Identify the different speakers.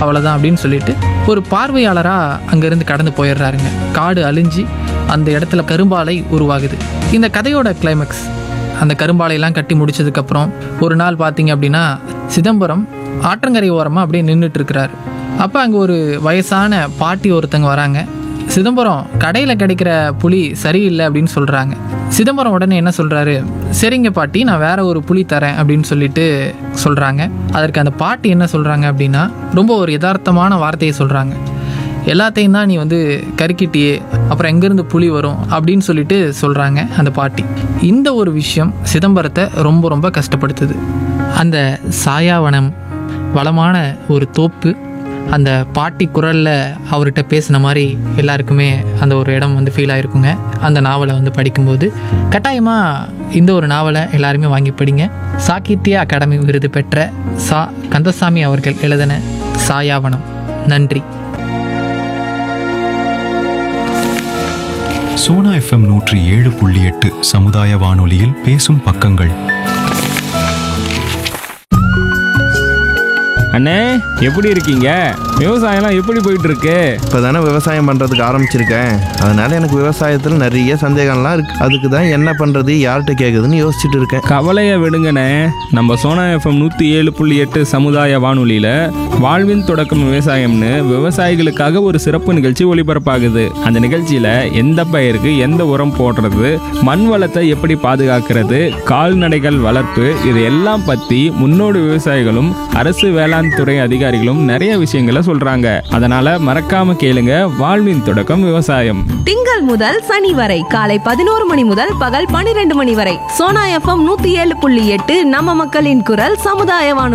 Speaker 1: அவ்வளோதான் அப்படின்னு சொல்லிட்டு ஒரு பார்வையாளராக அங்கேருந்து கடந்து போயிடுறாருங்க காடு அழிஞ்சு அந்த இடத்துல கரும்பாலை உருவாகுது இந்த கதையோட கிளைமேக்ஸ் அந்த கரும்பாலையெல்லாம் கட்டி முடிச்சதுக்கப்புறம் ஒரு நாள் பார்த்தீங்க அப்படின்னா சிதம்பரம் ஆற்றங்கரை ஓரமாக அப்படியே நின்றுட்டு இருக்கிறாரு அப்போ அங்கே ஒரு வயசான பாட்டி ஒருத்தங்க வராங்க சிதம்பரம் கடையில் கிடைக்கிற புளி சரியில்லை அப்படின்னு சொல்கிறாங்க சிதம்பரம் உடனே என்ன சொல்கிறாரு சரிங்க பாட்டி நான் வேற ஒரு புளி தரேன் அப்படின்னு சொல்லிட்டு சொல்கிறாங்க அதற்கு அந்த பாட்டி என்ன சொல்கிறாங்க அப்படின்னா ரொம்ப ஒரு யதார்த்தமான வார்த்தையை சொல்கிறாங்க எல்லாத்தையும் தான் நீ வந்து கருக்கிட்டியே அப்புறம் எங்கேருந்து புலி வரும் அப்படின்னு சொல்லிட்டு சொல்கிறாங்க அந்த பாட்டி இந்த ஒரு விஷயம் சிதம்பரத்தை ரொம்ப ரொம்ப கஷ்டப்படுத்துது அந்த சாயாவனம் வளமான ஒரு தோப்பு அந்த பாட்டி குரலில் அவர்கிட்ட பேசின மாதிரி எல்லாருக்குமே அந்த ஒரு இடம் வந்து ஃபீல் ஆயிருக்குங்க அந்த நாவலை வந்து படிக்கும்போது கட்டாயமாக இந்த ஒரு நாவலை எல்லாருமே வாங்கி படிங்க சாகித்ய அகாடமி விருது பெற்ற சா கந்தசாமி அவர்கள் எழுதின சாயாவனம் நன்றி
Speaker 2: சோனா எஃப்எம் நூற்றி ஏழு புள்ளி எட்டு சமுதாய வானொலியில் பேசும் பக்கங்கள்
Speaker 3: அண்ணே எப்படி இருக்கீங்க விவசாயம்லாம் எப்படி போயிட்டு இருக்கு
Speaker 4: இப்போ தானே விவசாயம் பண்ணுறதுக்கு ஆரம்பிச்சிருக்கேன் அதனால எனக்கு விவசாயத்தில் நிறைய சந்தேகம்லாம் இருக்கு அதுக்கு தான் என்ன பண்ணுறது யார்கிட்ட கேட்குதுன்னு யோசிச்சுட்டு இருக்கேன்
Speaker 3: கவலையை விடுங்கண்ணே நம்ம சோனா எஃப்எம் நூற்றி ஏழு புள்ளி எட்டு சமுதாய வானொலியில் வாழ்வின் தொடக்கம் விவசாயம்னு விவசாயிகளுக்காக ஒரு சிறப்பு நிகழ்ச்சி ஒளிபரப்பாகுது அந்த நிகழ்ச்சியில் எந்த பயிருக்கு எந்த உரம் போடுறது மண் வளத்தை எப்படி பாதுகாக்கிறது கால்நடைகள் வளர்ப்பு இது எல்லாம் பற்றி முன்னோடி விவசாயிகளும் அரசு வேளாண் துறை அதிகாரிகளும் நிறைய விஷயங்களை சொல்றாங்க அதனால மறக்காம கேளுங்க வாழ்வின் தொடக்கம் விவசாயம்
Speaker 5: திங்கள் முதல் சனி வரை காலை பதினோரு மணி முதல் பகல் பனிரெண்டு மணி வரை சோனா எஃப்எம் நூத்தி ஏழு புள்ளி எட்டு நம்ம மக்களின் குரல் சமுதாய வானொலி